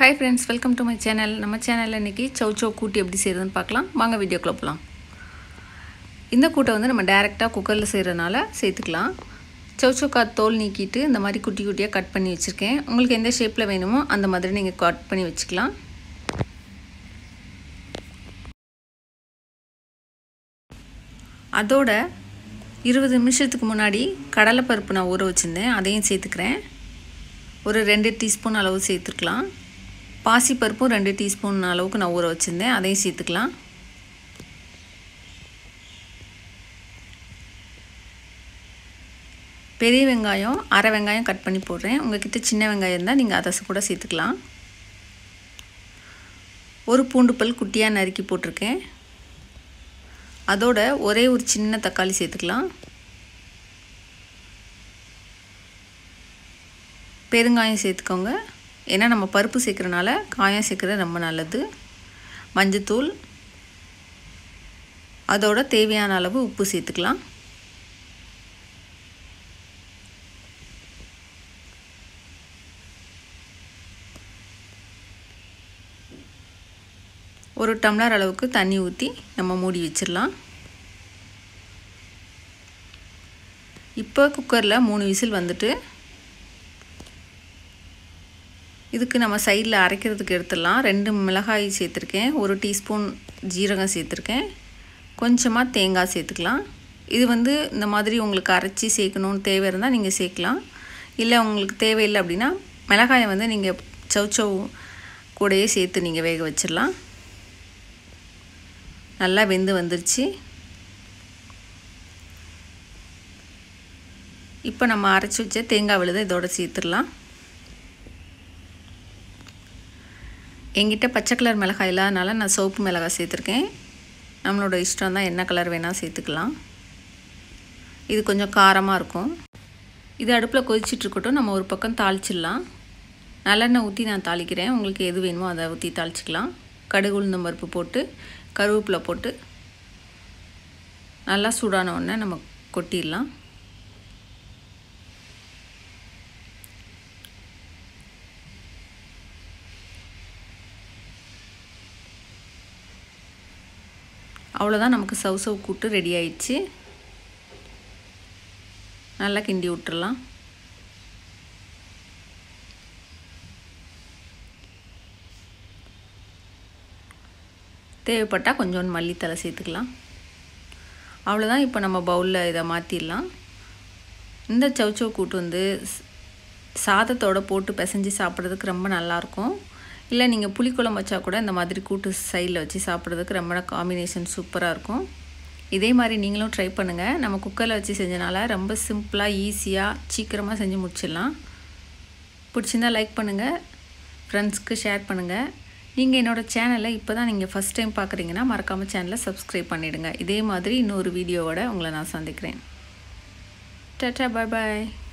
hi friends welcome to my channel நம்ம சேனலில் இன்றைக்கி சௌ சௌ கூட்டு எப்படி செய்கிறதுன்னு பார்க்கலாம் வாங்க வீடியோக்குள்ள போகலாம் இந்த கூட்டை வந்து நம்ம டேரெக்டாக குக்கரில் செய்கிறனால சேர்த்துக்கலாம் சௌச்சௌக்கா தோல் நீக்கிட்டு இந்த மாதிரி குட்டி குட்டியாக கட் பண்ணி வச்சுருக்கேன் உங்களுக்கு எந்த ஷேப்பில் வேணுமோ அந்த மாதிரி நீங்கள் கட் பண்ணி வச்சுக்கலாம் அதோட இருபது நிமிஷத்துக்கு முன்னாடி கடலைப்பருப்பு நான் ஊற வச்சுருந்தேன் அதையும் சேர்த்துக்கிறேன் ஒரு ரெண்டு டீஸ்பூன் அளவு சேர்த்துக்கலாம் பாசிப்பருப்பும் ரெண்டு டீஸ்பூன் அளவுக்கு நான் ஊற வச்சுருந்தேன் அதையும் சேர்த்துக்கலாம் பெரிய வெங்காயம் அரை வெங்காயம் கட் பண்ணி போடுறேன் உங்கள்கிட்ட சின்ன வெங்காயம் இருந்தால் நீங்கள் அதை கூட சேர்த்துக்கலாம் ஒரு பூண்டு பல் குட்டியாக நறுக்கி போட்டிருக்கேன் அதோட ஒரே ஒரு சின்ன தக்காளி சேர்த்துக்கலாம் பெருங்காயம் சேர்த்துக்கோங்க ஏன்னா நம்ம பருப்பு சேர்க்குறனால காயம் சேர்க்குறது ரொம்ப நல்லது மஞ்சத்தூள் அதோட தேவையான அளவு உப்பு சேர்த்துக்கலாம் ஒரு டம்ளர் அளவுக்கு தண்ணி ஊற்றி நம்ம மூடி வச்சிடலாம் இப்போ குக்கரில் மூணு விசில் வந்துட்டு இதுக்கு நம்ம சைடில் அரைக்கிறதுக்கு எடுத்துடலாம் ரெண்டு மிளகாய் சேர்த்துருக்கேன் ஒரு டீஸ்பூன் ஜீரகம் சேர்த்துருக்கேன் கொஞ்சமாக தேங்காய் சேர்த்துக்கலாம் இது வந்து இந்த மாதிரி உங்களுக்கு அரைச்சி சேர்க்கணுன்னு தேவை இருந்தால் நீங்கள் சேர்க்கலாம் இல்லை உங்களுக்கு தேவையில்லை அப்படின்னா மிளகாயை வந்து நீங்கள் சௌச்சௌ கூடையே சேர்த்து நீங்கள் வேக வச்சிடலாம் நல்லா வெந்து வந்துருச்சு இப்போ நம்ம அரைச்சி வச்ச தேங்காய் விழுதை இதோட சேர்த்துடலாம் எங்கிட்ட பச்சை கலர் மிளகாய் இல்லாதனால நான் சோப்பு மிளகாய் சேர்த்துருக்கேன் நம்மளோட இஷ்டம் தான் என்ன கலர் வேணால் சேர்த்துக்கலாம் இது கொஞ்சம் காரமாக இருக்கும் இது அடுப்பில் கொதிச்சிட்ருக்கட்டும் நம்ம ஒரு பக்கம் தாளிச்சிடலாம் நல்லெண்ணெய் ஊற்றி நான் தாளிக்கிறேன் உங்களுக்கு எது வேணுமோ அதை ஊற்றி தாளிச்சிக்கலாம் கடுகு உளுந்தம் பருப்பு போட்டு கருவேப்பிலை போட்டு நல்லா சூடான உடனே நம்ம கொட்டிடலாம் அவ்வளோதான் நமக்கு சவு சவு கூட்டு ரெடி ஆயிடுச்சு நல்லா கிண்டி விட்டுறலாம் தேவைப்பட்டால் கொஞ்சோண்டு மல்லித்தலை சேர்த்துக்கலாம் அவ்வளோதான் இப்போ நம்ம பவுலில் இதை மாற்றிடலாம் இந்த சவுச்சவு கூட்டு வந்து சாதத்தோடு போட்டு பிசைஞ்சு சாப்பிட்றதுக்கு ரொம்ப நல்லாயிருக்கும் இல்லை நீங்கள் புளிக்குழம்பு வச்சா கூட இந்த மாதிரி கூட்டு சைடில் வச்சு சாப்பிட்றதுக்கு ரொம்ப காம்பினேஷன் சூப்பராக இருக்கும் இதே மாதிரி நீங்களும் ட்ரை பண்ணுங்கள் நம்ம குக்கரில் வச்சு செஞ்சனால ரொம்ப சிம்பிளாக ஈஸியாக சீக்கிரமாக செஞ்சு முடிச்சிடலாம் பிடிச்சிருந்தா லைக் பண்ணுங்கள் ஃப்ரெண்ட்ஸ்க்கு ஷேர் பண்ணுங்கள் நீங்கள் என்னோடய சேனலை இப்போ தான் நீங்கள் ஃபஸ்ட் டைம் பார்க்குறீங்கன்னா மறக்காமல் சேனலை சப்ஸ்கிரைப் பண்ணிவிடுங்க இதே மாதிரி இன்னொரு வீடியோவோட உங்களை நான் சந்திக்கிறேன் டாட்டா பாய் பாய்